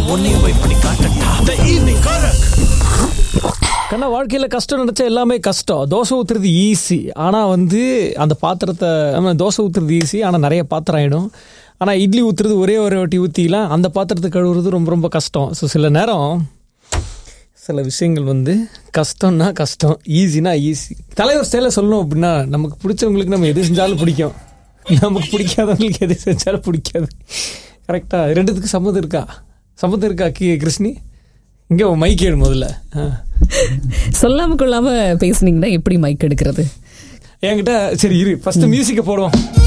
உன்னையும் போய் பண்ணி காட்டட்டா த ஈவினிங் காரக் கண்ணா வாழ்க்கையில் கஷ்டம் நினச்சா எல்லாமே கஷ்டம் தோசை ஊற்றுறது ஈஸி ஆனால் வந்து அந்த பாத்திரத்தை ஆமா, தோசை ஊற்றுறது ஈஸி ஆனால் நிறைய பாத்திரம் ஆகிடும் ஆனால் இட்லி ஊற்றுறது ஒரே ஒரு வாட்டி ஊற்றிலாம் அந்த பாத்திரத்தை கழுவுறது ரொம்ப ரொம்ப கஷ்டம் ஸோ சில நேரம் சில விஷயங்கள் வந்து கஷ்டம்னா கஷ்டம் ஈஸினா ஈஸி தலைவர் ஸ்டைலில் சொல்லணும் அப்படின்னா நமக்கு பிடிச்சவங்களுக்கு நம்ம எது செஞ்சாலும் பிடிக்கும் நமக்கு பிடிக்காதவங்களுக்கு எது செஞ்சாலும் பிடிக்காது கரெக்டாக ரெண்டுத்துக்கு சம்மதம் இருக்கா சம்மதம் இருக்கா கி கிருஷ்ணி இங்கே மைக் ஏடு முதல்ல ஆ சொல்லாம கொள்ளாம பேசுனீங்கன்னா எப்படி மைக் எடுக்கிறது என்கிட்ட சரி இரு ஃபர்ஸ்ட் மியூசிக்கை போடுவோம்